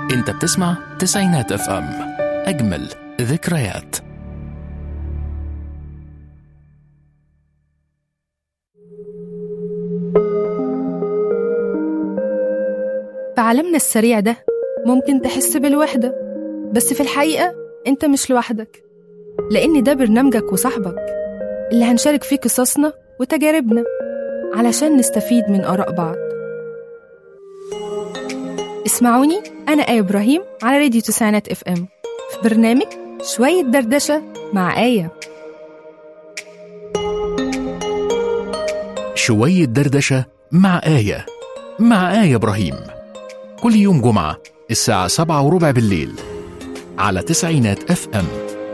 انت بتسمع تسعينات اف ام اجمل ذكريات في عالمنا السريع ده ممكن تحس بالوحدة بس في الحقيقة أنت مش لوحدك لأن ده برنامجك وصاحبك اللي هنشارك فيه قصصنا وتجاربنا علشان نستفيد من آراء بعض اسمعوني أنا آية إبراهيم على راديو تسعينات اف ام في برنامج شوية دردشة مع آية شوية دردشة مع آية مع آية إبراهيم كل يوم جمعة الساعة سبعة وربع بالليل على تسعينات اف ام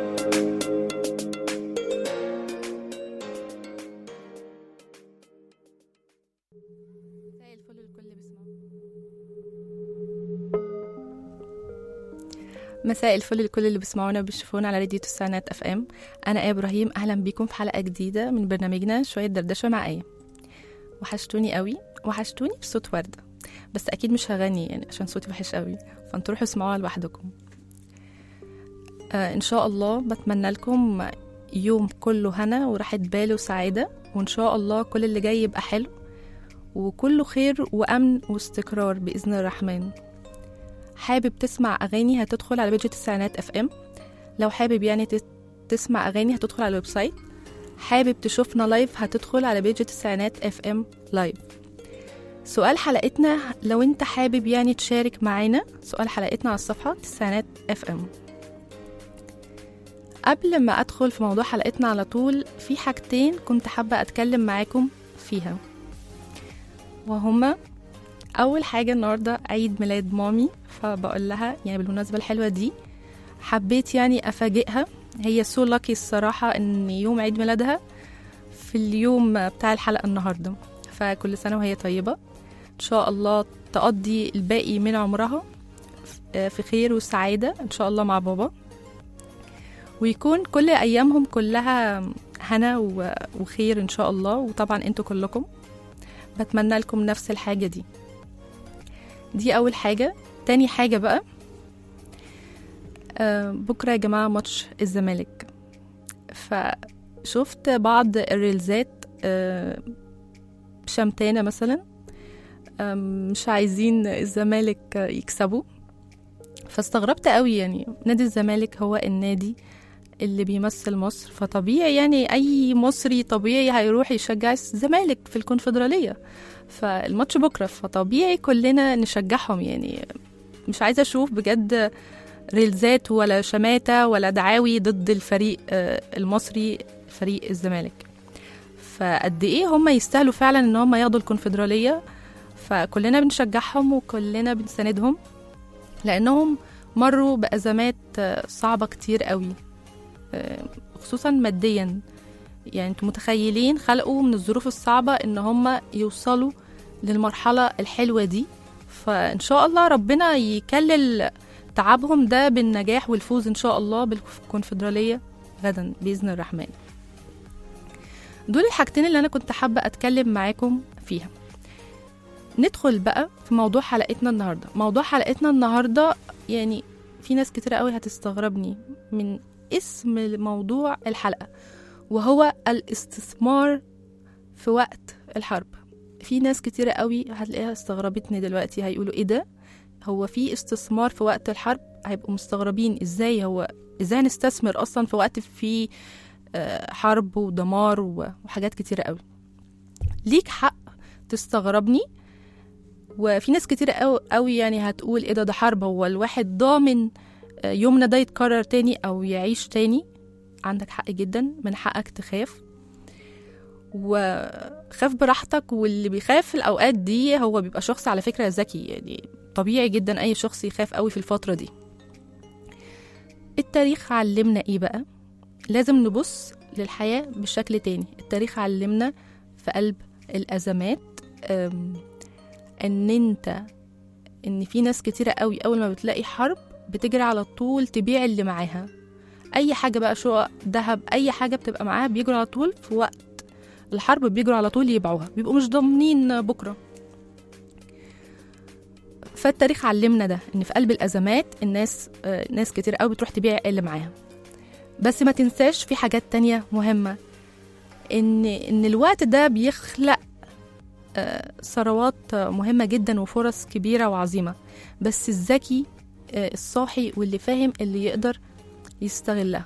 مساء الفل لكل اللي بيسمعونا وبيشوفونا على راديو تسعينات اف ام انا ايه ابراهيم اهلا بيكم في حلقه جديده من برنامجنا شويه دردشه مع ايه وحشتوني قوي وحشتوني بصوت ورده بس اكيد مش هغني يعني عشان صوتي وحش قوي فانتوا روحوا اسمعوها لوحدكم آه ان شاء الله بتمنى لكم يوم كله هنا وراحه بال وسعاده وان شاء الله كل اللي جاي يبقى حلو وكله خير وامن واستقرار باذن الرحمن حابب تسمع اغاني هتدخل على بيج التسعينات اف ام لو حابب يعني تس- تسمع اغاني هتدخل على الويب سايت حابب تشوفنا لايف هتدخل على بيج التسعينات اف ام لايف سؤال حلقتنا لو انت حابب يعني تشارك معانا سؤال حلقتنا على الصفحة تسعينات اف ام قبل ما ادخل في موضوع حلقتنا على طول في حاجتين كنت حابة اتكلم معاكم فيها وهما اول حاجه النهارده عيد ميلاد مامي فبقول لها يعني بالمناسبه الحلوه دي حبيت يعني افاجئها هي سو لاكي الصراحه ان يوم عيد ميلادها في اليوم بتاع الحلقه النهارده فكل سنه وهي طيبه ان شاء الله تقضي الباقي من عمرها في خير وسعاده ان شاء الله مع بابا ويكون كل ايامهم كلها هنا و- وخير ان شاء الله وطبعا انتوا كلكم بتمنى لكم نفس الحاجه دي دي أول حاجة تاني حاجة بقى آه بكرة يا جماعة ماتش الزمالك فشفت بعض الريلزات آه شمتانة مثلا آه مش عايزين الزمالك آه، يكسبوا فاستغربت قوي يعني نادي الزمالك هو النادي اللي بيمثل مصر فطبيعي يعني أي مصري طبيعي هيروح يشجع الزمالك في الكونفدرالية فالماتش بكره فطبيعي كلنا نشجعهم يعني مش عايزه اشوف بجد ريلزات ولا شماته ولا دعاوي ضد الفريق آه، المصري فريق الزمالك فقد ايه هم يستاهلوا فعلا ان هم ياخدوا الكونفدراليه فكلنا بنشجعهم وكلنا بنساندهم لانهم مروا بازمات آه، صعبه كتير قوي آه، خصوصا ماديا يعني انتوا متخيلين خلقوا من الظروف الصعبة ان هم يوصلوا للمرحلة الحلوة دي فان شاء الله ربنا يكلل تعبهم ده بالنجاح والفوز ان شاء الله بالكونفدرالية غدا بإذن الرحمن دول الحاجتين اللي انا كنت حابة اتكلم معاكم فيها ندخل بقى في موضوع حلقتنا النهاردة موضوع حلقتنا النهاردة يعني في ناس كتير قوي هتستغربني من اسم موضوع الحلقة وهو الاستثمار في وقت الحرب في ناس كتيرة قوي هتلاقيها استغربتني دلوقتي هيقولوا ايه ده هو في استثمار في وقت الحرب هيبقوا مستغربين ازاي هو ازاي نستثمر اصلا في وقت فيه آه، حرب ودمار و- وحاجات كتيرة قوي ليك حق تستغربني وفي ناس كتيرة قوي, قوي يعني هتقول ايه ده ده حرب هو الواحد ضامن آه، يومنا ده يتكرر تاني او يعيش تاني عندك حق جدا من حقك تخاف وخاف براحتك واللي بيخاف في الأوقات دي هو بيبقى شخص على فكرة ذكي يعني طبيعي جدا أي شخص يخاف قوي في الفترة دي التاريخ علمنا إيه بقى؟ لازم نبص للحياة بشكل تاني التاريخ علمنا في قلب الأزمات أم، إن أنت إن في ناس كتيرة قوي أول ما بتلاقي حرب بتجري على طول تبيع اللي معاها اي حاجه بقى شقق ذهب اي حاجه بتبقى معاها بيجروا على طول في وقت الحرب بيجروا على طول يبيعوها بيبقوا مش ضامنين بكره فالتاريخ علمنا ده ان في قلب الازمات الناس آه، ناس كتير قوي بتروح تبيع اللي معاها بس ما تنساش في حاجات تانية مهمة ان ان الوقت ده بيخلق آه، ثروات آه، مهمة جدا وفرص كبيرة وعظيمة بس الذكي آه، الصاحي واللي فاهم اللي يقدر يستغلها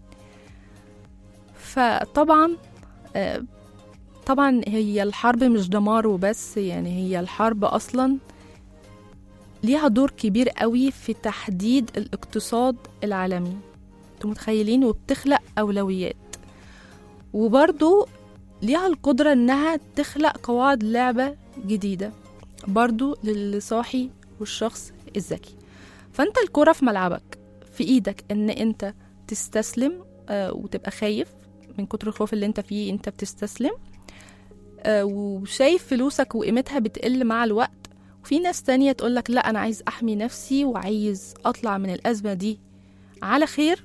فطبعا آه، طبعا هي الحرب مش دمار وبس يعني هي الحرب اصلا ليها دور كبير قوي في تحديد الاقتصاد العالمي انتوا متخيلين وبتخلق اولويات وبرضو ليها القدرة انها تخلق قواعد لعبة جديدة برضو للصاحي والشخص الذكي فانت الكرة في ملعبك في ايدك ان انت تستسلم آه، وتبقى خايف من كتر الخوف اللي انت فيه انت بتستسلم آه، وشايف فلوسك وقيمتها بتقل مع الوقت وفي ناس تانية تقولك لا أنا عايز أحمي نفسي وعايز أطلع من الأزمة دي على خير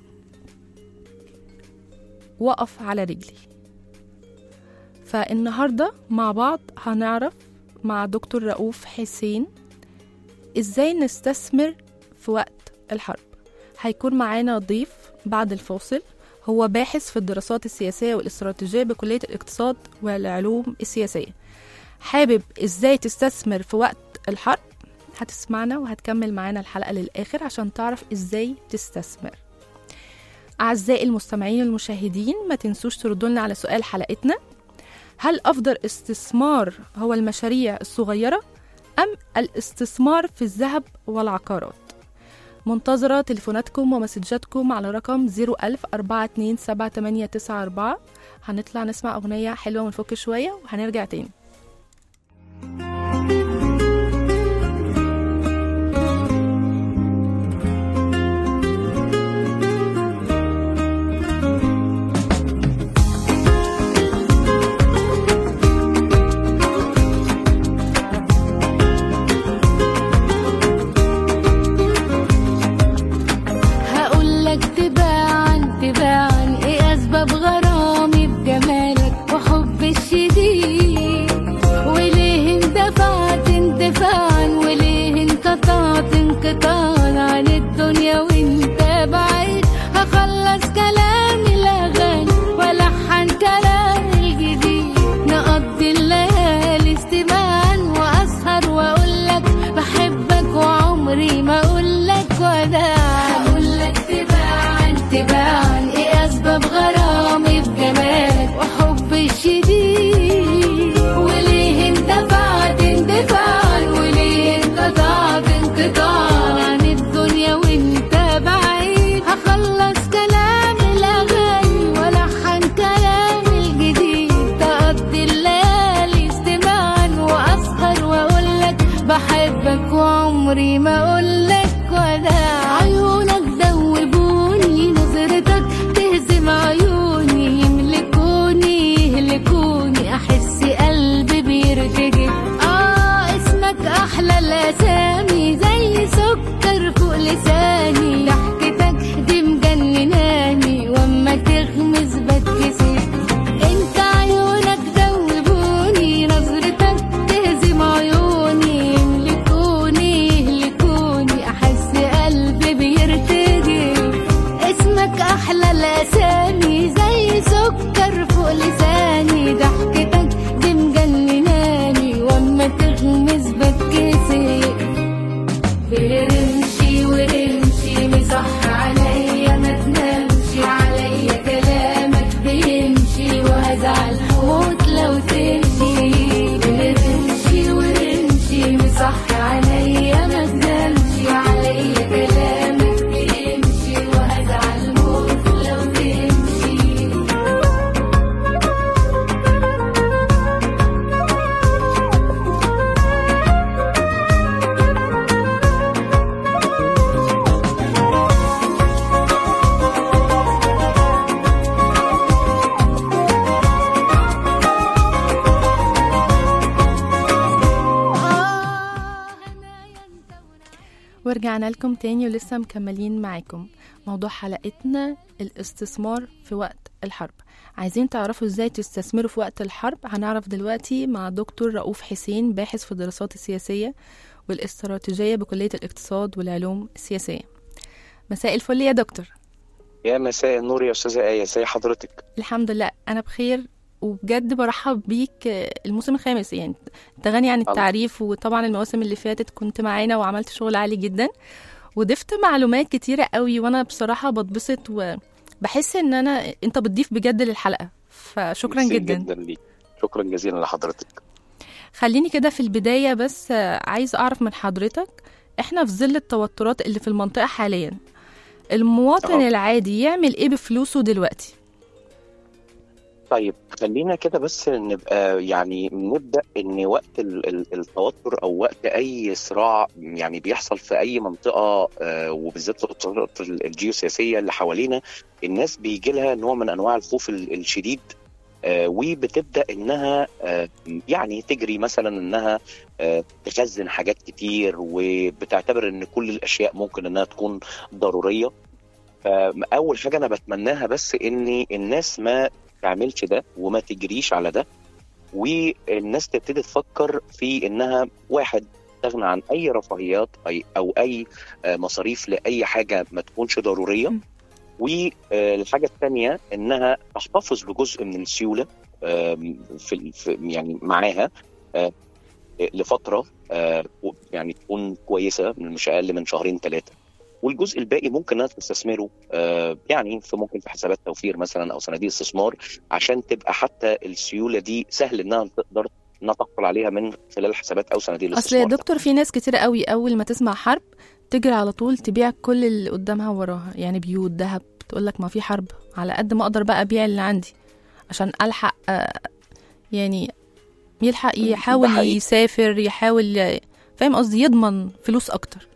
وقف على رجلي فالنهاردة مع بعض هنعرف مع دكتور رؤوف حسين إزاي نستثمر في وقت الحرب هيكون معانا ضيف بعد الفاصل هو باحث في الدراسات السياسية والاستراتيجية بكلية الاقتصاد والعلوم السياسية حابب ازاي تستثمر في وقت الحرب هتسمعنا وهتكمل معانا الحلقة للآخر عشان تعرف ازاي تستثمر أعزائي المستمعين والمشاهدين ما تنسوش تردوا لنا على سؤال حلقتنا هل أفضل استثمار هو المشاريع الصغيرة أم الاستثمار في الذهب والعقارات منتظرة تليفوناتكم ومسجاتكم على رقم 01000 427 هنطلع نسمع أغنية حلوة ونفك شوية وهنرجع تاني هقولك تباعا تباعا ايه اسباب غرامي بجمالك وحب الشديد وليه اندفعت اندفاعا وليه انقطعت انقطاعا عن الدنيا وانت بعيد هخلص كلامي الاغاني والحن كلامي الجديد نقضي الليالي استماعا واسهر واقولك بحبك وعمري ما اقولك وداعا هقولك تباعا تباعا ايه اسباب غرامي بجمالك وحبي الشديد وليه اندفعت اندفاعا وليه انقطعت انقطاعا عن الدنيا وانت بعيد هخلص كلامي الاغاني والحن كلامي الجديد تقضي الليالي استماعا واسهر واقولك بحبك وعمري ما اقولك وداع عيونك دوبوني نظرتك تهزم عيوني يملكوني يهلكوني احس قلبي بيرتجف اه اسمك احلى الاسامي زي سكر فوق لساني ضحكتك دي مجنناني واما تغمز بتكسف انت عيونك دوبوني نظرتك تهزم عيوني يملكوني يهلكوني احس قلبي بيرتجف اسمك احلى الاسامي زي سكر فوق لساني ضحكتك دي مجنناني واما تغمز بتكسف برمشي ورمشي مصح عليا ما تنامش عليا كلامك بيمشي وهزعل موت لو تمشي برمشي ورمشي مصح عليا ما تنامش عليا كلامك بيمشي وهزعل موت لو تمشي ورجعنا لكم تاني ولسه مكملين معاكم موضوع حلقتنا الاستثمار في وقت الحرب عايزين تعرفوا ازاي تستثمروا في وقت الحرب هنعرف دلوقتي مع دكتور رؤوف حسين باحث في الدراسات السياسية والاستراتيجية بكلية الاقتصاد والعلوم السياسية مساء الفل يا دكتور يا مساء النور يا استاذه ايه ازي حضرتك الحمد لله انا بخير وبجد برحب بيك آه، الموسم الخامس يعني انت غني عن التعريف وطبعا المواسم اللي فاتت كنت معانا وعملت شغل عالي جدا وضفت معلومات كتيرة قوي وانا بصراحة بتبسط وبحس ان انا انت بتضيف بجد للحلقة فشكرا ميرسي جدا جدا ليك شكرا جزيلا لحضرتك خليني كده في البداية بس آه، عايز أعرف من حضرتك إحنا في ظل التوترات اللي في المنطقة حاليا المواطن أه. العادي يعمل إيه بفلوسه دلوقتي؟ طيب خلينا كده بس نبقى يعني نبدا ان وقت ال- ال- التوتر او وقت اي صراع يعني بيحصل في اي منطقه آه، وبالذات التوترات ال- الجيوسياسيه اللي حوالينا الناس بيجي لها نوع من انواع الخوف ال- الشديد آه، وبتبدا انها آه، يعني تجري مثلا انها آه، تخزن حاجات كتير وبتعتبر ان كل الاشياء ممكن انها تكون ضروريه فاول حاجه انا بتمناها بس ان الناس ما تعملش ده وما تجريش على ده والناس تبتدي تفكر في انها واحد تستغنى عن اي رفاهيات أي او اي آه، مصاريف لاي حاجه ما تكونش ضروريه م. والحاجه الثانيه انها تحتفظ بجزء من السيوله آم، في في- يعني معاها آه، لفتره آه، يعني تكون كويسه مش اقل من شهرين ثلاثه والجزء الباقي ممكن انها تستثمره آه، يعني في ممكن في حسابات توفير مثلا او صناديق استثمار عشان تبقى حتى السيوله دي سهل انها تقدر انها تحصل عليها من خلال حسابات او صناديق أصل الاستثمار يا دكتور في ناس كتير قوي أول ما تسمع حرب تجري على طول تبيع كل اللي قدامها وراها يعني بيوت ذهب تقول لك ما في حرب على قد ما أقدر بقى أبيع اللي عندي عشان ألحق آه، يعني يلحق يحاول حقيقي. يسافر يحاول ي- فاهم قصدي يضمن فلوس أكتر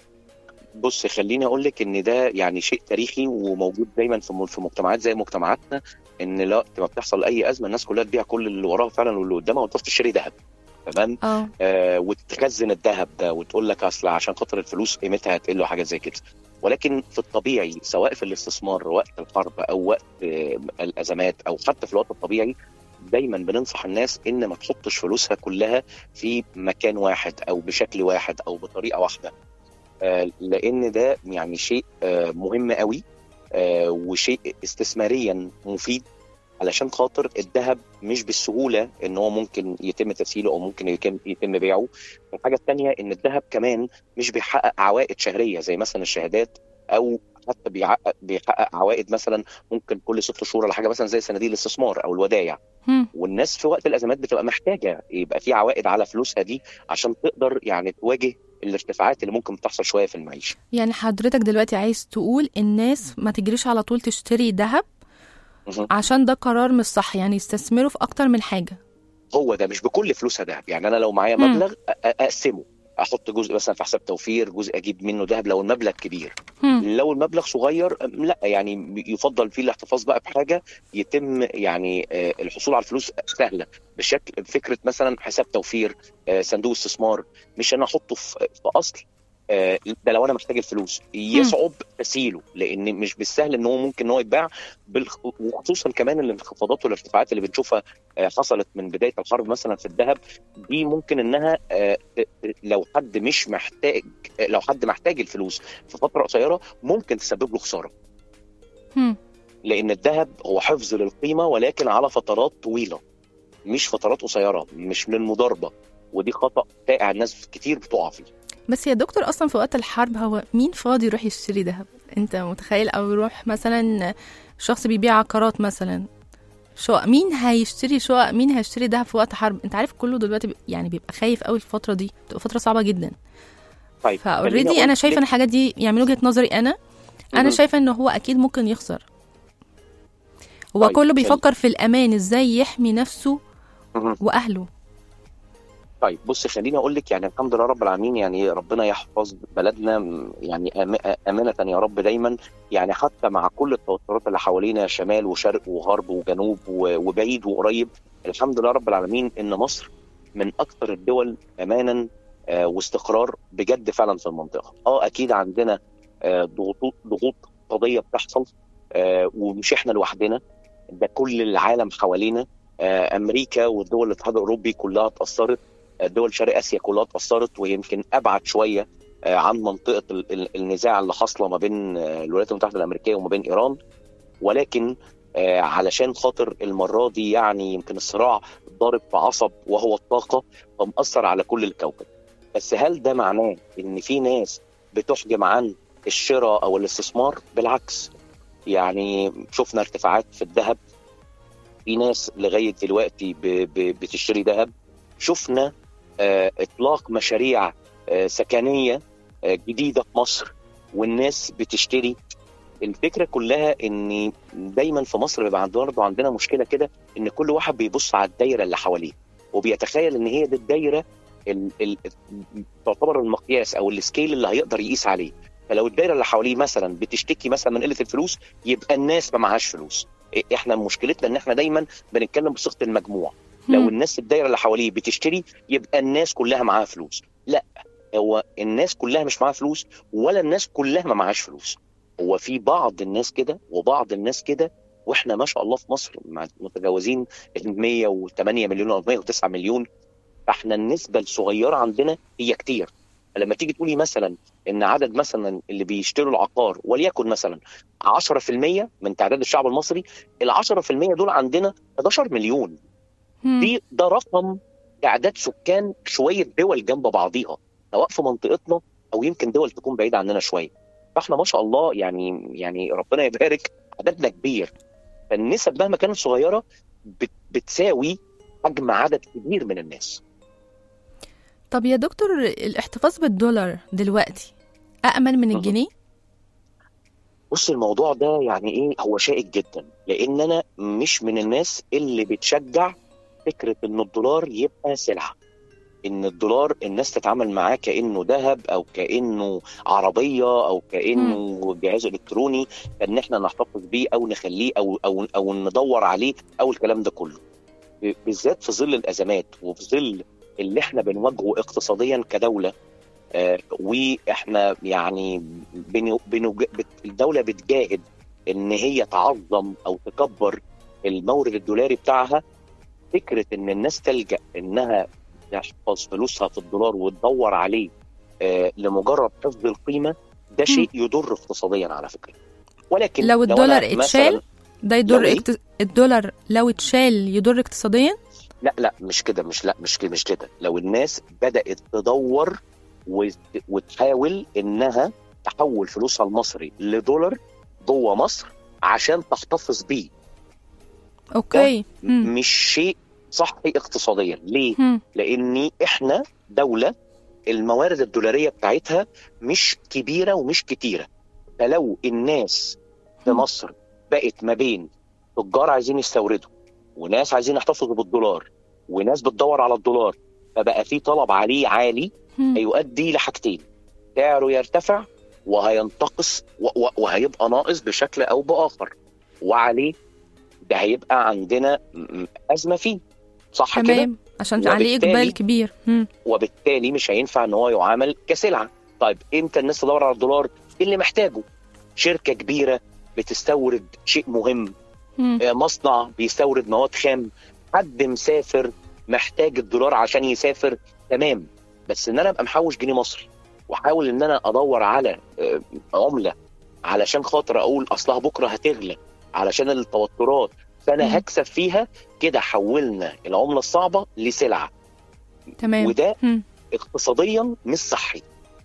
بص خليني اقول لك ان ده يعني شيء تاريخي وموجود دايما في م- في مجتمعات زي مجتمعاتنا ان لا لما بتحصل اي ازمه الناس كلها تبيع كل اللي وراها فعلا واللي قدامها وتروح تشتري ذهب تمام اه آه وتخزن الذهب ده وتقول لك اصل عشان خاطر الفلوس قيمتها هتقل وحاجات زي كده ولكن في الطبيعي سواء في الاستثمار وقت الحرب او وقت آه الازمات او حتى في الوقت الطبيعي دايما بننصح الناس ان ما تحطش فلوسها كلها في مكان واحد او بشكل واحد او بطريقه واحده آه، لان ده يعني شيء آه، مهم قوي آه، وشيء استثماريا مفيد علشان خاطر الذهب مش بالسهوله ان هو ممكن يتم تسييله او ممكن يتم يتم بيعه الحاجه الثانيه ان الذهب كمان مش بيحقق عوائد شهريه زي مثلا الشهادات او حتى بيحقق بيحقق عوائد مثلا ممكن كل ست شهور ولا حاجه مثلا زي صناديق الاستثمار او الودائع هم. والناس في وقت الازمات بتبقى محتاجه يبقى في عوائد على فلوسها دي عشان تقدر يعني تواجه الارتفاعات اللي ممكن تحصل شويه في المعيشه يعني حضرتك دلوقتي عايز تقول الناس ما تجريش على طول تشتري ذهب مهم. عشان ده قرار مش صح يعني يستثمروا في اكتر من حاجه هو ده مش بكل فلوسها ذهب يعني انا لو معايا مم. مبلغ أ- أ- اقسمه احط جزء مثلا في حساب توفير جزء اجيب منه ذهب لو المبلغ كبير هم. لو المبلغ صغير أم، لا يعني يفضل فيه الاحتفاظ بقى بحاجه يتم يعني آه، الحصول على الفلوس سهله بشكل فكره مثلا حساب توفير آه، صندوق استثمار مش انا احطه في في اصل آه، ده لو انا محتاج الفلوس يصعب تسييله لان مش بالسهل ان هو ممكن ان هو يتباع بالخ- وخصوصا كمان الانخفاضات والارتفاعات اللي بنشوفها آه، حصلت من بدايه الحرب مثلا في الذهب دي ممكن انها آه، ت- ت- لو حد مش محتاج آه، لو حد محتاج الفلوس في فتره قصيره ممكن تسبب له خساره هم. لان الذهب هو حفظ للقيمه ولكن على فترات طويله مش فترات قصيره مش من مضاربه ودي خطا شائع الناس كتير بتقع فيه بس يا دكتور اصلا في وقت الحرب هو مين فاضي يروح يشتري ذهب انت متخيل او يروح مثلا شخص بيبيع عقارات مثلا شقق مين هيشتري شقق مين هيشتري ذهب في وقت حرب انت عارف كله دلوقتي بي- يعني بيبقى خايف قوي الفتره دي بتبقى فتره صعبه جدا طيب خليني فاوريدي أقول انا لك شايفه ان الحاجات دي يعني من وجهه نظري انا انا مهم. شايفه ان هو اكيد ممكن يخسر هو طيب، كله خلي- بيفكر في الامان ازاي يحمي نفسه مهم. واهله طيب بص خليني اقول لك يعني الحمد لله رب العالمين يعني ربنا يحفظ بلدنا م- يعني أم- امانه يا رب دايما يعني حتى مع كل التوترات اللي حوالينا شمال وشرق وغرب وجنوب و- وبعيد وقريب الحمد لله رب العالمين ان مصر من اكثر الدول امانا آه، واستقرار بجد فعلا في المنطقه اه اكيد عندنا آه، ضغوط ضغوط قضيه بتحصل آه، ومش احنا لوحدنا ده كل العالم حوالينا آه، امريكا والدول الاتحاد الاوروبي كلها اتاثرت آه، دول شرق اسيا كلها اتاثرت ويمكن ابعد شويه آه، عن منطقه ال- ال- النزاع اللي حاصله ما بين آه، الولايات المتحده الامريكيه وما بين ايران ولكن آه، علشان خاطر المره دي يعني يمكن الصراع ضارب في عصب وهو الطاقه فمأثر على كل الكوكب بس هل ده معناه ان في ناس بتحجم عن الشراء او الاستثمار بالعكس يعني شفنا ارتفاعات في الذهب في ناس لغايه دلوقتي ب- ب- بتشتري ذهب شفنا آه، اطلاق مشاريع آه، سكنيه آه، جديده في مصر والناس بتشتري الفكره كلها ان دايما في مصر بيبقى عندنا برضه عندنا مشكله كده ان كل واحد بيبص على الدايره اللي حواليه وبيتخيل ان هي دي الدايره ال- ال- تعتبر المقياس او السكيل اللي هيقدر يقيس عليه فلو الدايره اللي حواليه مثلا بتشتكي مثلا من قله الفلوس يبقى الناس ما معهاش فلوس إيه- احنا مشكلتنا ان احنا دايما بنتكلم بصيغه المجموع لو مم. الناس الدايره اللي حواليه بتشتري يبقى الناس كلها معاها فلوس لا هو الناس كلها مش معاها فلوس ولا الناس كلها ما معهاش فلوس هو في بعض الناس كده وبعض الناس كده واحنا ما شاء الله في مصر مع- متجاوزين ال 108 مليون او 109 مليون فاحنا النسبه الصغيره عندنا هي كتير لما تيجي تقولي مثلا ان عدد مثلا اللي بيشتروا العقار وليكن مثلا 10% من تعداد الشعب المصري ال 10% دول عندنا 11 مليون مم. دي ده رقم تعداد سكان شويه دول جنب بعضيها سواء في منطقتنا او يمكن دول تكون بعيده عننا شويه فاحنا ما شاء الله يعني يعني ربنا يبارك عددنا كبير فالنسب مهما كانت صغيره بت بتساوي حجم عدد كبير من الناس طب يا دكتور الاحتفاظ بالدولار دلوقتي أأمن من مه. الجنيه؟ بص الموضوع ده يعني ايه هو شائك جدا لان انا مش من الناس اللي بتشجع فكره ان الدولار يبقى سلعه ان الدولار الناس تتعامل معاه كانه ذهب او كانه عربيه او كانه جهاز الكتروني ان احنا نحتفظ بيه او نخليه او او او ندور عليه او الكلام ده كله ب- بالذات في ظل الازمات وفي ظل اللي احنا بنواجهه اقتصاديا كدوله آه، واحنا يعني بنو بنو بت- الدوله بتجاهد ان هي تعظم او تكبر المورد الدولاري بتاعها فكره ان الناس تلجا انها تحفظ فلوسها في الدولار وتدور عليه آه، لمجرد حفظ القيمه ده شيء يضر اقتصاديا على فكره ولكن لو أنا الدولار مثلاً- اتشال ده يضر لو إيه؟ اكت... الدولار لو اتشال يضر اقتصاديا لا لا مش كده مش لا مش كده مش كده لو الناس بدات تدور وت- وتحاول انها تحول فلوسها المصري لدولار جوه مصر عشان تحتفظ بيه اوكي مم. مش شيء صحي اقتصاديا ليه مم. لان احنا دوله الموارد الدولاريه بتاعتها مش كبيره ومش كتيره فلو الناس في مم. مصر بقت ما بين تجار عايزين يستوردوا وناس عايزين يحتفظوا بالدولار وناس بتدور على الدولار فبقى في طلب عليه عالي مم. هيؤدي لحاجتين سعره يرتفع وهينتقص و- و- وهيبقى ناقص بشكل او باخر وعليه ده هيبقى عندنا م- م- ازمه فيه صح كده تمام عشان عليه وبالتالي- اقبال كبير مم. وبالتالي مش هينفع ان هو يعامل كسلعه طيب امتى الناس تدور على الدولار اللي محتاجه شركه كبيره بتستورد شيء مهم مم. آه، مصنع بيستورد مواد خام حد مسافر محتاج الدولار عشان يسافر تمام بس ان انا ابقى محوش جنيه مصري واحاول ان انا ادور على آه، عمله علشان خاطر اقول اصلها بكره هتغلى علشان التوترات مم. فانا هكسب فيها كده حولنا العمله الصعبه لسلعه تمام وده مم. اقتصاديا مش صحي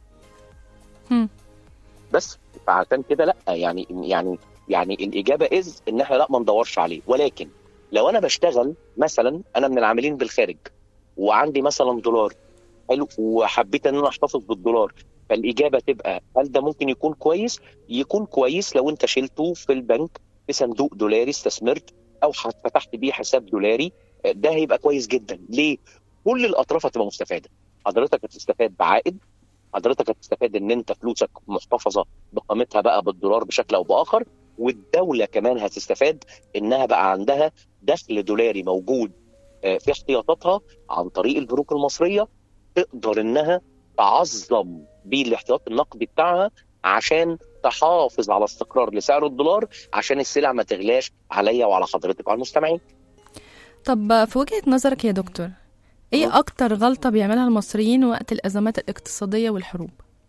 مم. بس فعشان كده لا يعني يعني يعني الاجابه از ان احنا لا ما ندورش عليه ولكن لو انا بشتغل مثلا انا من العاملين بالخارج وعندي مثلا دولار حلو وحبيت ان انا احتفظ بالدولار فالاجابه تبقى هل ده ممكن يكون كويس؟ يكون كويس لو انت شلته في البنك في صندوق دولاري استثمرت او فتحت بيه حساب دولاري ده هيبقى كويس جدا ليه؟ كل الاطراف هتبقى مستفاده حضرتك هتستفاد بعائد حضرتك هتستفاد ان انت فلوسك محتفظه بقيمتها بقى بالدولار بشكل او باخر والدوله كمان هتستفاد انها بقى عندها دخل دولاري موجود آه، في احتياطاتها عن طريق البنوك المصريه تقدر انها تعظم بيه الاحتياط النقدي بتاعها عشان تحافظ على استقرار لسعر الدولار عشان السلع ما تغلاش عليا وعلى حضرتك وعلى المستمعين طب في وجهة نظرك يا دكتور ايه اكتر غلطة بيعملها المصريين وقت الازمات الاقتصادية والحروب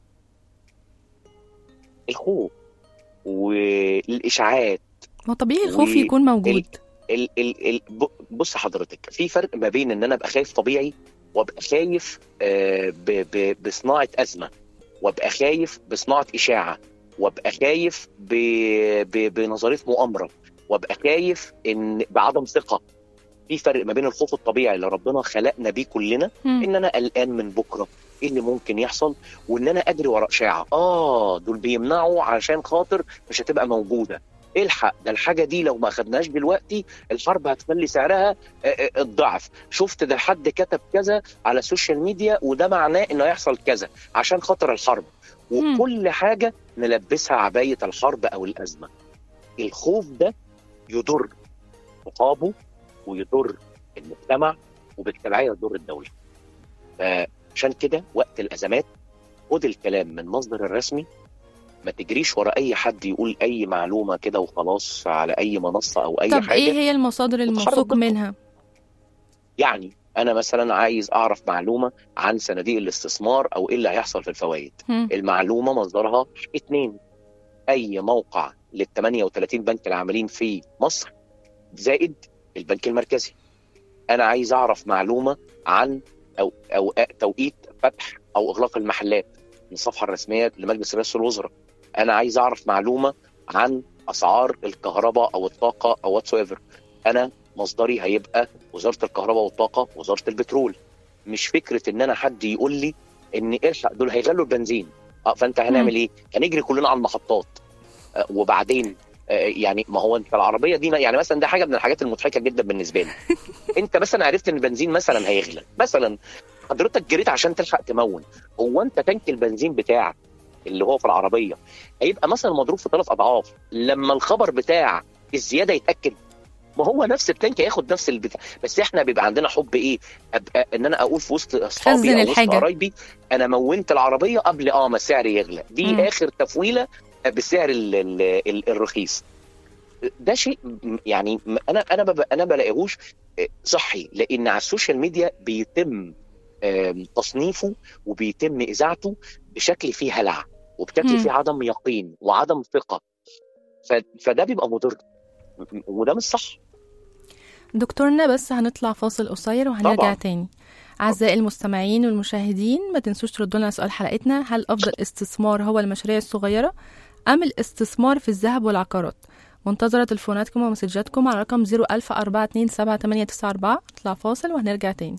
الخوف والاشاعات ما طبيعي الخوف و- يكون موجود ال ال ال ب- بص حضرتك في فرق ما بين ان انا ابقى خايف طبيعي وابقى خايف آه، ب ب بصناعه ازمه وابقى خايف بصناعه اشاعه وابقى خايف ب ب بنظريه مؤامره وابقى خايف ان بعدم ثقه في فرق ما بين الخوف الطبيعي اللي ربنا خلقنا بيه كلنا مم. ان انا قلقان من بكره ايه اللي ممكن يحصل وان انا اجري ورا اشاعه اه دول بيمنعوا عشان خاطر مش هتبقى موجوده الحق ده الحاجه دي لو ما اخدناش دلوقتي الحرب هتخلي سعرها آه، آه، الضعف شفت ده حد كتب كذا على السوشيال ميديا وده معناه انه هيحصل كذا عشان خاطر الحرب مم. وكل حاجه نلبسها عبايه الحرب او الازمه الخوف ده يضر عقابه ويضر المجتمع وبالتبعيه يضر الدوله فعشان كده وقت الازمات خد الكلام من مصدر الرسمي ما تجريش ورا اي حد يقول اي معلومه كده وخلاص على اي منصه او اي طب حاجه ايه هي المصادر وتحرك الموثوق ضده. منها يعني انا مثلا عايز اعرف معلومه عن صناديق الاستثمار او ايه اللي هيحصل في الفوائد مم. المعلومه مصدرها اتنين اي موقع لل 38 بنك العاملين في مصر زائد البنك المركزي انا عايز اعرف معلومه عن او او توقيت فتح او اغلاق المحلات من الصفحه الرسميه لمجلس رئاسه الوزراء انا عايز اعرف معلومه عن اسعار الكهرباء او الطاقه او واتس انا مصدري هيبقى وزاره الكهرباء والطاقه وزاره البترول مش فكره ان انا حد يقول لي ان الحق دول هيغلوا البنزين اه فانت هنعمل ايه؟ هنجري كلنا على المحطات آه وبعدين آه يعني ما هو انت العربيه دي يعني مثلا ده حاجه من الحاجات المضحكه جدا بالنسبه لي انت مثلا عرفت ان البنزين مثلا هيغلى مثلا حضرتك جريت عشان تلحق تمون هو انت تانك البنزين بتاعك اللي هو في العربيه هيبقى مثلا مضروب في ثلاث اضعاف لما الخبر بتاع الزياده يتاكد ما هو نفس التانك هياخد نفس البتاع بس احنا بيبقى عندنا حب ايه أبقى ان انا اقول في وسط اصحابي خزن او وسط الحاجة. قرايبي انا مونت العربيه قبل اه ما السعر يغلى دي مم. اخر تفويله بالسعر ال ال ال الرخيص ده شيء م- يعني م- انا انا ما ب- انا بلاقيهوش آه، صحي لان على السوشيال ميديا بيتم آم، تصنيفه وبيتم اذاعته بشكل فيه هلع وبشكل مم. فيه عدم يقين وعدم ثقه ف- فده بيبقى مضر م- وده مش صح دكتورنا بس هنطلع فاصل قصير وهنرجع طبعاً. تاني أعزائي المستمعين والمشاهدين ما تنسوش تردوا لنا سؤال حلقتنا هل أفضل استثمار هو المشاريع الصغيرة أم الاستثمار في الذهب والعقارات منتظرة تليفوناتكم ومسجاتكم على رقم 010427894 نطلع فاصل وهنرجع تاني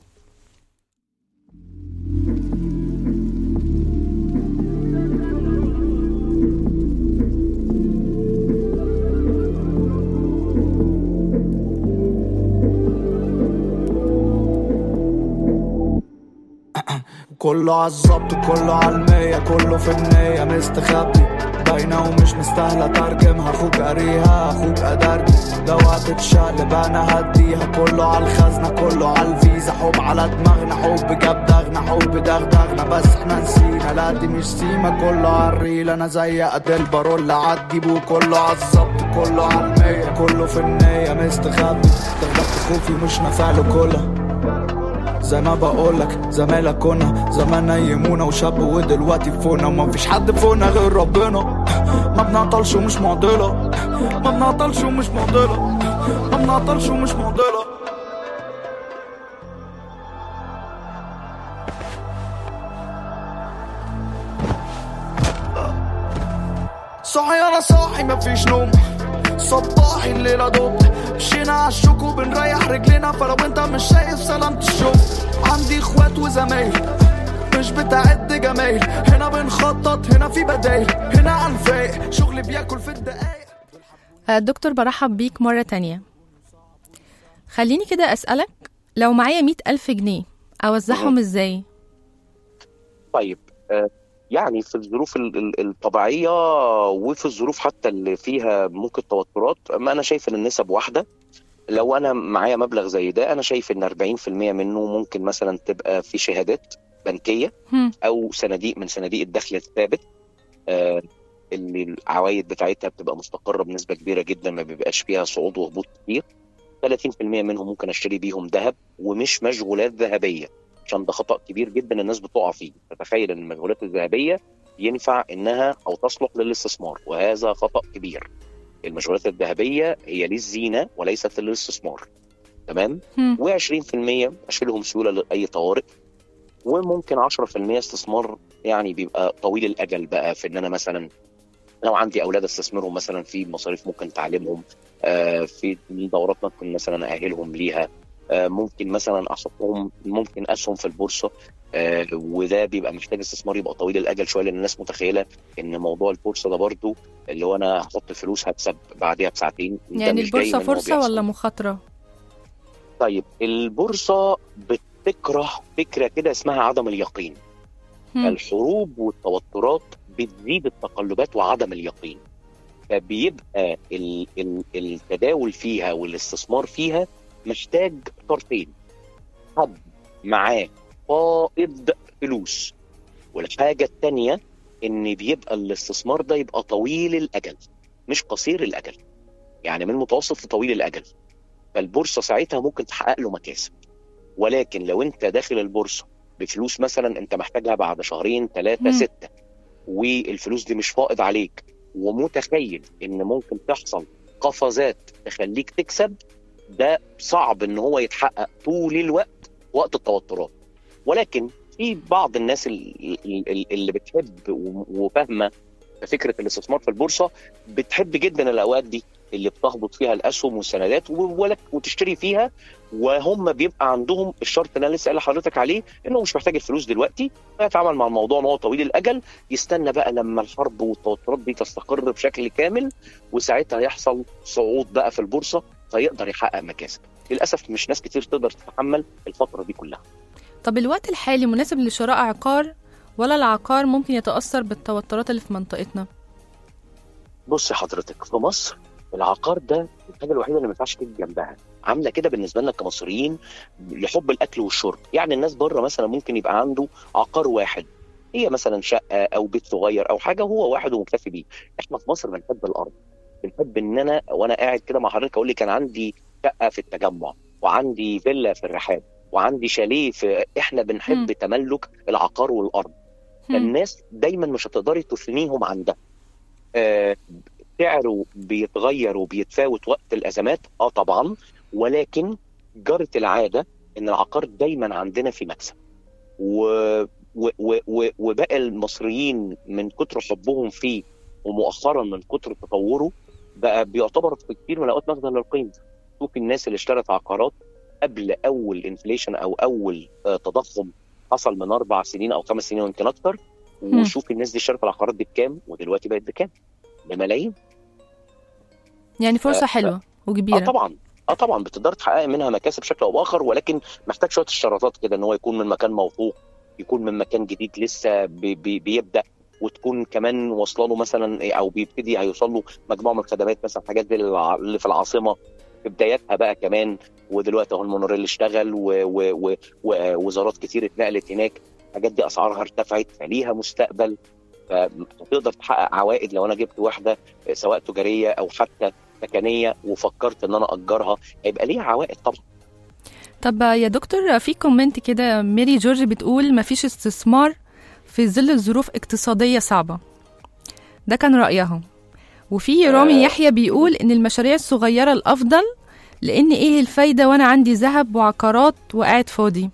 كله عالظبط وكله عالمية كله في النية مستخبي باينة ومش مستاهلة ترجمها اخوك قاريها اخوك قدرني لو هتتشقلب انا هديها كله عالخزنة كله عالفيزا حب على دماغنا حب جاب دغنا حب دغدغنا بس احنا نسينا لا دي مش سيما كله عالريل انا زي قد البارول عدي بو كله عالظبط كله عالمية كله في النية مستخبي دغدغت خوفي مش نفعله كلها زي ما بقولك زمايلك كنا زمان نيمونا وشاب ودلوقتي فونا وما فيش حد فونا غير ربنا ما بنعطلش ومش معضلة ما بنعطلش ومش معضلة ما بنعطلش ومش معضلة صاحي انا صاحي مفيش نوم صباحي الليلة دوب مشينا عالشوك وبنريح رجلينا فلو انت مش شايف سلامة الشوف عندي اخوات وزمايل مش بتعد جمايل هنا بنخطط هنا في بدايل هنا على الفايق شغل بياكل في الدقايق آه، دكتور برحب بيك مرة تانية خليني كده أسألك لو معايا مئة ألف جنيه أوزعهم إزاي؟ طيب آه، يعني في الظروف ال- ال- الطبيعيه وفي الظروف حتى اللي فيها ممكن توترات ما انا شايف ان النسب واحده لو انا معايا مبلغ زي ده انا شايف ان 40% منه ممكن مثلا تبقى في شهادات بنكيه هم. او صناديق من صناديق الدخل الثابت آه، اللي العوائد بتاعتها بتبقى مستقره بنسبه كبيره جدا ما بيبقاش فيها صعود وهبوط كتير 30% منهم ممكن اشتري بيهم ذهب ومش مشغولات ذهبيه عشان ده خطا كبير جدا الناس بتقع فيه تتخيل ان المشغولات الذهبيه ينفع انها او تصلح للاستثمار وهذا خطا كبير المشغولات الذهبيه هي للزينه وليست للاستثمار تمام مم. و20% اشيلهم سيوله لاي طوارئ وممكن 10% استثمار يعني بيبقى طويل الاجل بقى في ان انا مثلا لو عندي اولاد استثمرهم مثلا في مصاريف ممكن تعليمهم آه، في دورات ممكن مثلا ااهلهم ليها آه، ممكن مثلا احطهم ممكن اسهم في البورصه آه، وده بيبقى محتاج استثمار يبقى طويل الاجل شويه لان الناس متخيله ان موضوع البورصه ده برضو اللي هو انا هحط فلوس هكسب بعديها بساعتين ده يعني مش دايماً البورصة هو فرصة بيحصل. ولا مخاطرة؟ طيب البورصه بتكره فكره كده اسمها عدم اليقين مم. الحروب والتوترات بتزيد التقلبات وعدم اليقين فبيبقى ال- ال- التداول فيها والاستثمار فيها محتاج طرفين حد معاه فائض فلوس والحاجة التانية ان بيبقى الاستثمار ده يبقى طويل الاجل مش قصير الاجل يعني من متوسط لطويل الاجل فالبورصة ساعتها ممكن تحقق له مكاسب ولكن لو انت داخل البورصة بفلوس مثلا انت محتاجها بعد شهرين مم. ثلاثة ستة والفلوس دي مش فائض عليك ومتخيل ان ممكن تحصل قفزات تخليك تكسب ده صعب ان هو يتحقق طول الوقت وقت التوترات ولكن في بعض الناس ال- ال- اللي بتحب وفاهمه فكره الاستثمار في البورصه بتحب جدا الاوقات دي اللي بتهبط فيها الاسهم والسندات ولك وتشتري فيها وهم بيبقى عندهم الشرط اللي انا لسه قايل لحضرتك عليه انه مش محتاج الفلوس دلوقتي يتعامل مع الموضوع ان هو طويل الاجل يستنى بقى لما الحرب والتوترات دي تستقر بشكل كامل وساعتها يحصل صعود بقى في البورصه فيقدر يحقق مكاسب للاسف مش ناس كتير تقدر تتحمل الفتره دي كلها طب الوقت الحالي مناسب لشراء عقار ولا العقار ممكن يتأثر بالتوترات اللي في منطقتنا؟ بص حضرتك في مصر العقار ده الحاجه الوحيده اللي ما ينفعش تيجي جنبها عامله كده بالنسبه لنا كمصريين لحب الاكل والشرب يعني الناس بره مثلا ممكن يبقى عنده عقار واحد هي مثلا شقه او بيت صغير او حاجه هو واحد ومكتفي بيه احنا في مصر بنحب الارض بنحب ان انا وانا قاعد كده مع حضرتك اقول لي كان عندي شقه في التجمع وعندي فيلا في الرحاب وعندي شاليه في احنا بنحب مم. تملك العقار والارض مم. فالناس دايما مش هتقدري تثنيهم عن ده آه، سعره بيتغير وبيتفاوت وقت الازمات اه طبعا ولكن جرت العاده ان العقار دايما عندنا في مكسب و... و... و... و... وبقى المصريين من كتر حبهم فيه ومؤخرا من كتر تطوره بقى بيعتبر في كتير من الاوقات مخزن للقيمه شوف الناس اللي اشترت عقارات قبل اول انفليشن او اول آه، تضخم حصل من اربع سنين او خمس سنين ويمكن اكتر مم. وشوف الناس دي اشترت العقارات دي بكام ودلوقتي بقت بكام بملايين يعني فرصة آه، حلوة اه وكبيرة طبعا اه طبعا بتقدر تحقق منها مكاسب بشكل او باخر ولكن محتاج شويه اشتراطات كده ان هو يكون من مكان موثوق يكون من مكان جديد لسه بي بي بيبدا وتكون كمان واصله له مثلا إيه، او بيبتدي هيوصل له مجموعه من الخدمات مثلا حاجات زي الع- اللي في العاصمه في بداياتها بقى كمان ودلوقتي اهو المونوريل اشتغل و- و- و- ووزارات كتير اتنقلت هناك الحاجات دي اسعارها ارتفعت فليها مستقبل فتقدر تحقق عوائد لو انا جبت واحده سواء تجاريه او حتى سكنيه وفكرت ان انا اجرها هيبقى ليها عوائد طبعا طب يا دكتور في كومنت كده ميري جورج بتقول مفيش استثمار في ظل الظروف اقتصادية صعبة ده كان رأيها وفي رامي آه. يحيى بيقول إن المشاريع الصغيرة الأفضل لأن إيه الفايدة وأنا عندي ذهب وعقارات وقاعد فاضي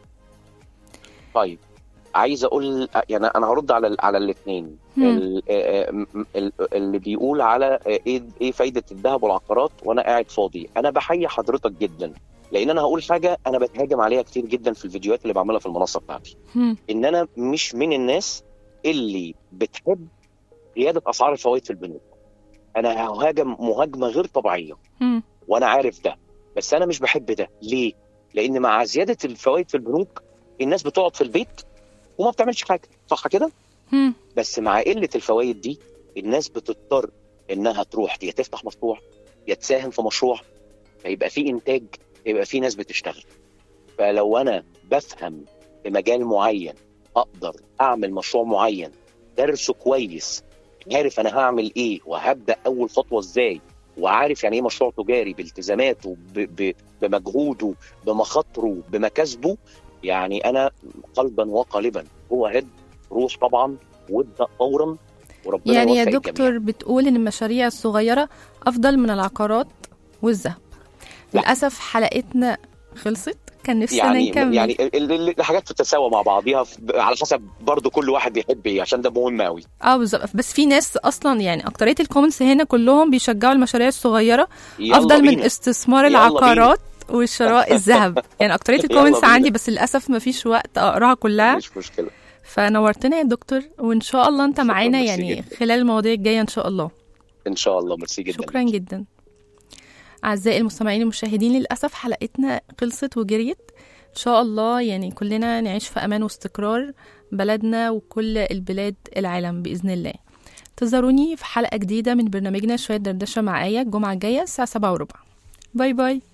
طيب عايز اقول يعني انا هرد على على الاثنين مم. اللي بيقول على ايه ايه فايده الذهب والعقارات وانا قاعد فاضي انا بحيي حضرتك جدا لان انا هقول حاجه انا بتهاجم عليها كتير جدا في الفيديوهات اللي بعملها في المنصه بتاعتي هم. ان انا مش من الناس اللي بتحب زياده اسعار الفوائد في البنوك انا ههاجم مهاجمه غير طبيعيه هم. وانا عارف ده بس انا مش بحب ده ليه لان مع زياده الفوائد في البنوك الناس بتقعد في البيت وما بتعملش حاجه صح كده هم. بس مع قله الفوائد دي الناس بتضطر انها تروح يا تفتح مشروع يا تساهم في مشروع فيبقى في انتاج يبقى في ناس بتشتغل فلو انا بفهم في مجال معين اقدر اعمل مشروع معين درسه كويس عارف انا هعمل ايه وهبدا اول خطوه ازاي وعارف يعني ايه مشروع تجاري بالتزاماته ب... ب... بمجهوده بمخاطره بمكاسبه يعني انا قلبا وقالبا هو هد روح طبعا وابدا فورا وربنا يعني يا يوفق الجميع. دكتور بتقول ان المشاريع الصغيره افضل من العقارات والذهب لا. للاسف حلقتنا خلصت كان نفسنا يعني نكمل يعني ال- ال- الحاجات تتساوى مع بعضيها في- على حسب برضو كل واحد بيحب ايه عشان ده مهم قوي اه بالظبط بس في ناس اصلا يعني اكتريه الكومنتس هنا كلهم بيشجعوا المشاريع الصغيره افضل من استثمار يلا العقارات وشراء الذهب يعني اكتريه يلا الكومنتس بينا. عندي بس للاسف ما فيش وقت اقراها كلها مش مشكله فنورتنا يا دكتور وان شاء الله انت شكراً، معانا ميرسي يعني جداً. خلال المواضيع الجايه ان شاء الله ان شاء الله ميرسي جدا شكرا جدا أعزائي المستمعين المشاهدين للأسف حلقتنا خلصت وجريت إن شاء الله يعني كلنا نعيش في أمان واستقرار بلدنا وكل البلاد العالم بإذن الله انتظروني في حلقة جديدة من برنامجنا شوية دردشة مع آية الجمعة الجاية الساعة سبعة وربع باي باي